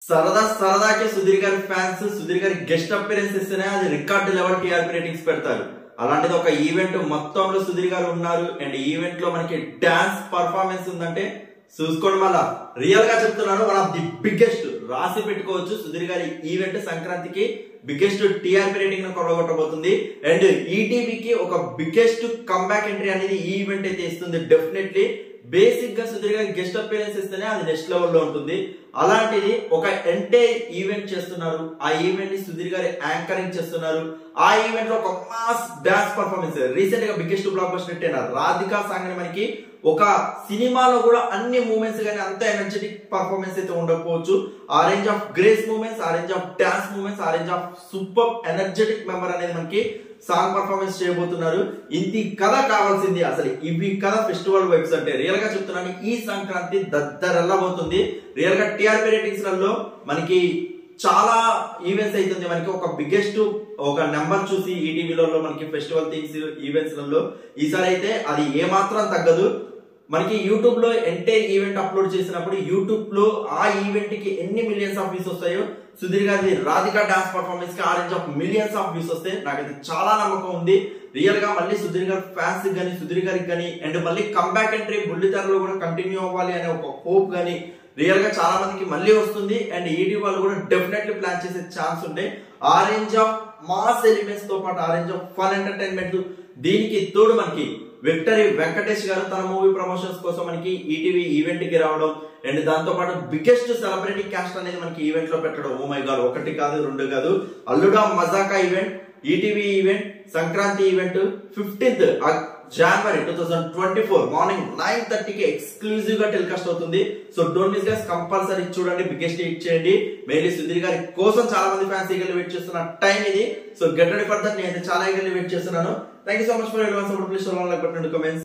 సరదా సరదాకి సుధీర్ గారి ఫ్యాన్స్ సుధీర్ గారి గెస్ట్ అపిరెన్స్ ఇస్తేనే అది రికార్డు లెవెల్ టీఆర్పీ రేటింగ్స్ పెడతారు అలాంటిది ఒక ఈవెంట్ మొత్తంలో సుధీర్ గారు ఉన్నారు అండ్ ఈవెంట్ లో మనకి డాన్స్ పర్ఫార్మెన్స్ ఉందంటే చూసుకోండి మళ్ళా రియల్ గా చెప్తున్నాను వన్ ఆఫ్ ది బిగ్గెస్ట్ రాసి పెట్టుకోవచ్చు సుధీర్ గారి ఈవెంట్ సంక్రాంతికి బిగ్గెస్ట్ టీఆర్పీ రేటింగ్ ను కొడగొట్టబోతుంది అండ్ ఈటీవీకి ఒక బిగ్గెస్ట్ కంబ్యాక్ ఎంట్రీ అనేది ఈ ఈవెంట్ అయితే ఇస్తుంది డెఫినెట్లీ బేసిక్ గా సుధీర్ గారి గెస్ట్ అపియరెన్స్ ఇస్తేనే అది నెక్స్ట్ లెవెల్ లో ఉంటుంది అలాంటిది ఒక ఎంటైర్ ఈవెంట్ చేస్తున్నారు ఆ ఈవెంట్ ని సుధీర్ గారి యాంకరింగ్ చేస్తున్నారు ఆ ఈవెంట్ లో ఒక మాస్ డాన్స్ పర్ఫార్మెన్స్ రీసెంట్ గా బిగ్గెస్ట్ బ్లాక్ బస్టర్ హిట్ అయిన రాధికా సాంగ్ ని మనకి ఒక సినిమాలో కూడా అన్ని మూమెంట్స్ కానీ అంత ఎనర్జెటిక్ పర్ఫార్మెన్స్ అయితే ఉండకపోవచ్చు ఆ రేంజ్ ఆఫ్ గ్రేస్ మూమెంట్స్ ఆ రేంజ్ ఆఫ్ డాన్స్ మూమెంట్స్ ఆ range of super energetic member అనేది మనకి సాంగ్ పర్ఫార్మెన్స్ చేయబోతున్నారు ఇంటి కథ కావాల్సింది అసలు ఇవి కథ ఫెస్టివల్ వైబ్స్ అంటే రియల్ గా చెప్తున్నాను ఈ సంక్రాంతి దద్దరెల్లబోతుంది రియల్ గా టీఆర్పీ రేటింగ్స్ లలో మనకి చాలా ఈవెంట్స్ అవుతుంది మనకి ఒక బిగ్గెస్ట్ ఒక నెంబర్ చూసి ఈటీవీలో మనకి ఫెస్టివల్ థింగ్స్ ఈవెంట్స్ లలో ఈసారి అయితే అది ఏ మాత్రం తగ్గదు మనకి యూట్యూబ్ లో ఎంటే ఈవెంట్ అప్లోడ్ చేసినప్పుడు యూట్యూబ్ లో ఆ ఈవెంట్ కి ఎన్ని మిలియన్స్ ఆఫ్ వ్యూస్ వస్తాయో సుధీర్ గారి రాధికా డాన్స్ పర్ఫార్మెన్స్ కి a range of millions of views వస్తాయి నాకైతే చాలా నమ్మకం ఉంది రియల్ గా మళ్ళీ సుధీర్ గారి ఫ్యాన్స్ కానీ సుధీర్ గారికి కానీ అండ్ మళ్ళీ కంబ్యాక్ ఎంట్రీ బుల్లితెరలో కూడా కంటిన్యూ అవ్వాలి అనే ఒక హోప్ కానీ రియల్ గా చాలా మందికి మళ్ళీ వస్తుంది అండ్ ఈటీ వాళ్ళు కూడా డెఫినెట్లీ ప్లాన్ చేసే ఛాన్స్ ఉంటాయి ఆ రేంజ్ ఆఫ్ మాస్ ఎలిమెంట్స్ తో పాటు ఆ రేంజ్ ఆఫ్ ఫన్ ఎంటర్టైన్మెంట్ దీనికి తోడు మనకి విక్టరీ వెంకటేష్ గారు తన మూవీ ప్రమోషన్స్ కోసం మనకి ఈటీవీ ఈవెంట్ కి రావడం అండ్ దాంతో పాటు బిగ్గెస్ట్ సెలబ్రిటీ క్యాస్ట్ అనేది మనకి ఈవెంట్ లో పెట్టడం ఓ మై గాడ్ ఒకటి కాదు రెండు కాదు Alluda Majaka event ETV event Sankranti event fifteenth January two thousand twenty four morning nine థర్టీకి ఎక్స్క్లూజివ్ గా టెలికాస్ట్ అవుతుంది so don't miss guys compulsory చూడండి బిగ్గెస్ట్ హిట్ చేయండి మెయిన్లీ సుధీర్ గారి కోసం చాలా మంది ఫ్యాన్స్ ఈగల్ వెయిట్ చేస్తున్న టైం ఇది so get ready for that నేను చాలా ఈగల్ వెయిట్ చేస్తున్నాను thank you so much for ఎవరి support please like button comments